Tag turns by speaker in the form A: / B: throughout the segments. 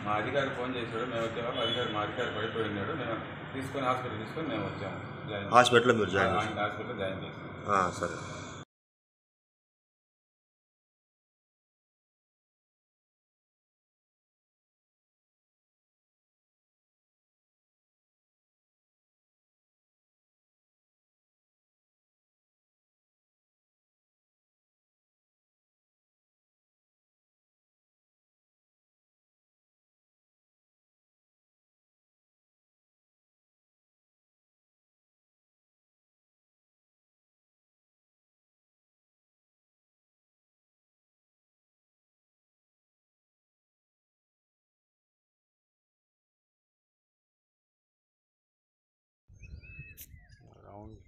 A: మా అధికారి ఫోన్ చేశాడు మేము వచ్చాము అధికారి మా అధికారి పడిపోయి ఉన్నాడు మేము తీసుకొని హాస్పిటల్ తీసుకొని మేము వచ్చాము జాయిన్
B: హాస్పిటల్లో మీరు జాయిన్ చేశారు
A: ఆయన హాస్పిటల్ జాయిన్ చేసాం
B: ఆ, సరే రౌండ్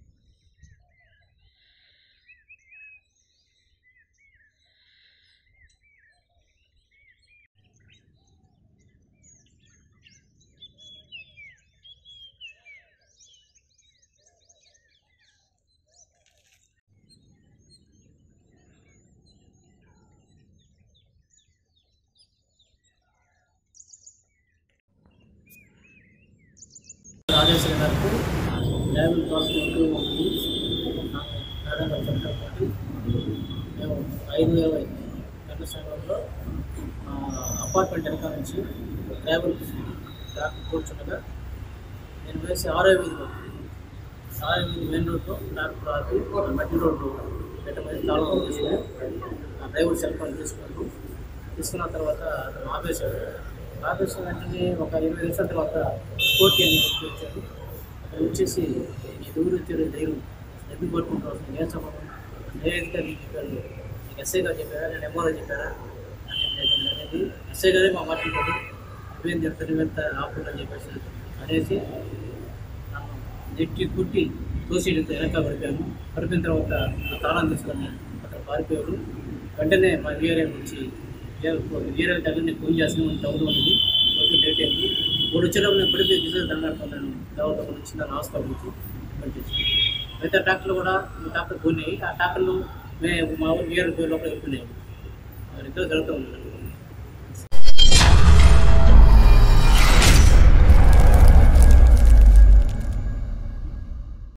C: ఆదేశాల మేరకు ల్యాబులు కాస్ట్ ఎక్కువగా ఉంది మేడం గారు చెప్పడం బట్టి మేము ఐదు ఇరవై గంటల సమయంలో ఆ, అపార్ట్మెంట్ వెనక నుంచి ల్యాబుల్ డాక్టర్ కూర్చుండగా నేను వేసి ఆరో వీధిలో ఆరో వీధి మెయిన్ రోడ్లో డాక్టర్ ఆపి మట్టి రోడ్డు పెట్టమని తాళం తీసుకుని ఆ డ్రైవర్ సెల్ ఫోన్ తీసుకున్నాను తీసుకున్న తర్వాత అతను ఆపేశాడు ఆపేసిన వెంటనే ఒక ఇరవై నిమిషాల తర్వాత కోర్టు అని వచ్చాడు అతను వచ్చేసి ఈ దూరం వచ్చాడు ధైర్యం ఎందుకు పట్టుకుంటావు అసలు ఏం సంబంధం ఏ అధికారి చెప్పాడు నీకు ఎస్ఐ గారు చెప్పారా నేను ఎంఆర్ఓ చెప్పారా అని అనేది ఎస్ఐ గారే మా మాట్లాడాడు నువ్వేం చెప్తాను నువ్వెంత ఆపుకుంటా చెప్పేసి అనేసి నన్ను నెట్టి కుట్టి తోసేయడంతో వెనక పడిపోయాను పడిపోయిన తర్వాత ఆ తాళం తీసుకొని అక్కడ పారిపోయాడు వెంటనే మా వీఆర్ఏ నుంచి వీఆర్ఏ దగ్గర ఫోన్ చేసి టౌన్ ఉంది కొంచెం లేట్ అయింది ఇప్పుడు వచ్చేటప్పుడు నేను పడిపోయి దిశ దండాడుతున్నాను తర్వాత వచ్చిన హాస్పిటల్ నుంచి పంపించి మిగతా డాక్టర్లు కూడా ఈ డాక్టర్ పోయినాయి ఆ డాక్టర్లు మేము మా ఊరు వీఆర్ఏ లోపల వెళ్ళిపోయినాయి ఇద్దరు జరుగుతూ ఉన్నారు